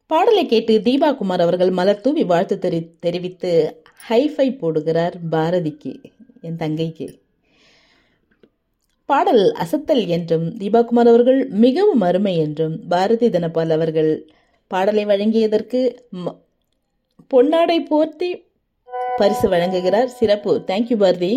பாடலை கேட்டு தீபா குமார் அவர்கள் மலர் தூவி வாழ்த்து தெரி தெரிவித்து ஹைஃபை போடுகிறார் பாரதிக்கு என் தங்கைக்கு பாடல் அசத்தல் என்றும் தீபாகுமார் அவர்கள் மிகவும் அருமை என்றும் பாரதி தனபால் அவர்கள் பாடலை வழங்கியதற்கு ம- பொன்னாடை போர்த்தி பரிசு வழங்குகிறார் சிறப்பு தேங்க்யூ பாரதி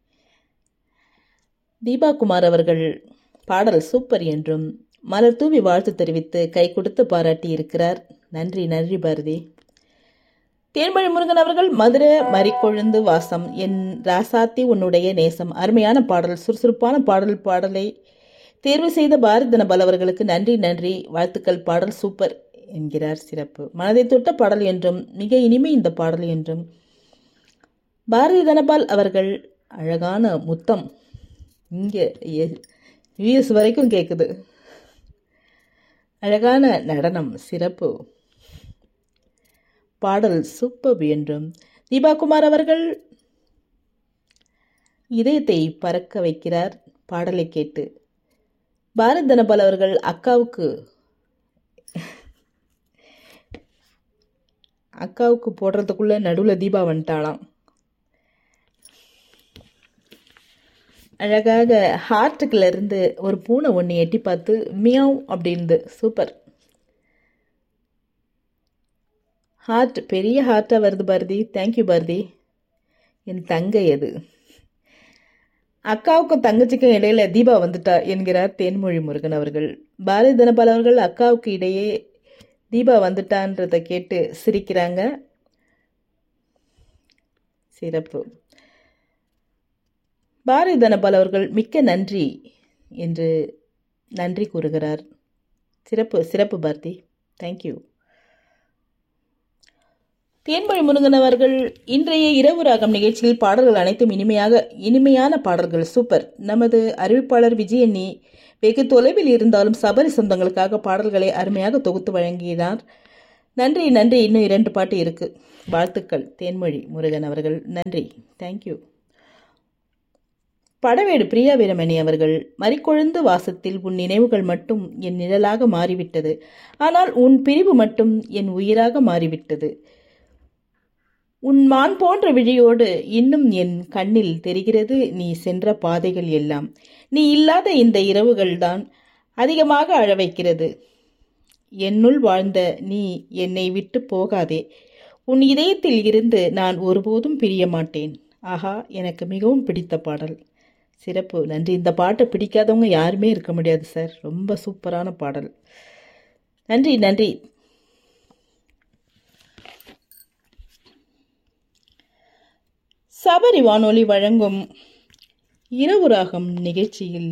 தீபாகுமார் அவர்கள் பாடல் சூப்பர் என்றும் மலர் தூவி வாழ்த்து தெரிவித்து கை கொடுத்து பாராட்டி இருக்கிறார் நன்றி நன்றி பாரதி தேன்மொழி முருகன் அவர்கள் மதுரை மறிக்கொழுந்து வாசம் என் ராசாத்தி உன்னுடைய நேசம் அருமையான பாடல் சுறுசுறுப்பான பாடல் பாடலை தேர்வு செய்த பாரதி தனபால் அவர்களுக்கு நன்றி நன்றி வாழ்த்துக்கள் பாடல் சூப்பர் என்கிறார் சிறப்பு மனதை தொட்ட பாடல் என்றும் மிக இனிமை இந்த பாடல் என்றும் பாரதி தனபால் அவர்கள் அழகான முத்தம் இங்கே யூஎஸ் வரைக்கும் கேட்குது அழகான நடனம் சிறப்பு பாடல் சூப்பர் என்றும் தீபாகுமார் அவர்கள் இதயத்தை பறக்க வைக்கிறார் பாடலை கேட்டு பாரத் தனபால் அவர்கள் அக்காவுக்கு அக்காவுக்கு போடுறதுக்குள்ள நடுவில் தீபா வந்துட்டாளாம் அழகாக ஹார்ட்டுக்குள்ள இருந்து ஒரு பூனை ஒன்று எட்டி பார்த்து மியாவ் அப்படின்து சூப்பர் ஹார்ட் பெரிய ஹார்ட்டாக வருது பாரதி தேங்க்யூ பாரதி என் தங்கை அது அக்காவுக்கும் தங்கச்சிக்கும் இடையில தீபா வந்துட்டா என்கிறார் தேன்மொழி முருகன் அவர்கள் பாரதி தனபால் அவர்கள் அக்காவுக்கு இடையே தீபா வந்துட்டான்றதை கேட்டு சிரிக்கிறாங்க சிறப்பு பாரதி தனபால் அவர்கள் மிக்க நன்றி என்று நன்றி கூறுகிறார் சிறப்பு சிறப்பு பாரதி தேங்க்யூ தேன்மொழி முருகன் அவர்கள் இன்றைய இரவு ராகம் நிகழ்ச்சியில் பாடல்கள் அனைத்தும் இனிமையாக இனிமையான பாடல்கள் சூப்பர் நமது அறிவிப்பாளர் விஜயண்ணி வெகு தொலைவில் இருந்தாலும் சபரி சொந்தங்களுக்காக பாடல்களை அருமையாக தொகுத்து வழங்கினார் நன்றி நன்றி இன்னும் இரண்டு பாட்டு இருக்கு வாழ்த்துக்கள் தேன்மொழி முருகன் அவர்கள் நன்றி தேங்க்யூ படவேடு பிரியா வீரமணி அவர்கள் மறிக்கொழுந்து வாசத்தில் உன் நினைவுகள் மட்டும் என் நிழலாக மாறிவிட்டது ஆனால் உன் பிரிவு மட்டும் என் உயிராக மாறிவிட்டது உன் மான் போன்ற விழியோடு இன்னும் என் கண்ணில் தெரிகிறது நீ சென்ற பாதைகள் எல்லாம் நீ இல்லாத இந்த இரவுகள்தான் அதிகமாக அழ வைக்கிறது என்னுள் வாழ்ந்த நீ என்னை விட்டு போகாதே உன் இதயத்தில் இருந்து நான் ஒருபோதும் பிரிய மாட்டேன் ஆஹா எனக்கு மிகவும் பிடித்த பாடல் சிறப்பு நன்றி இந்த பாட்டை பிடிக்காதவங்க யாருமே இருக்க முடியாது சார் ரொம்ப சூப்பரான பாடல் நன்றி நன்றி சபரி வானொலி வழங்கும் இரவு ராகம் நிகழ்ச்சியில்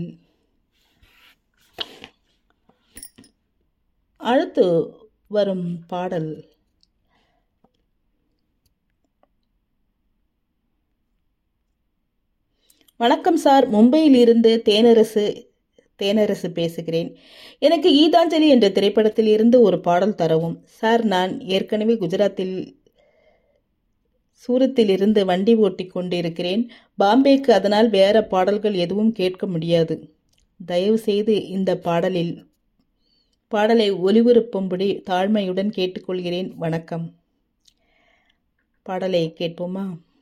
அடுத்து வரும் பாடல் வணக்கம் சார் மும்பையில் இருந்து தேனரசு தேனரசு பேசுகிறேன் எனக்கு கீதாஞ்சலி என்ற திரைப்படத்தில் இருந்து ஒரு பாடல் தரவும் சார் நான் ஏற்கனவே குஜராத்தில் சூரத்தில் இருந்து வண்டி ஓட்டி கொண்டிருக்கிறேன் பாம்பேக்கு அதனால் வேற பாடல்கள் எதுவும் கேட்க முடியாது தயவு செய்து இந்த பாடலில் பாடலை ஒலிபரப்பும்படி தாழ்மையுடன் கேட்டுக்கொள்கிறேன் வணக்கம் பாடலை கேட்போமா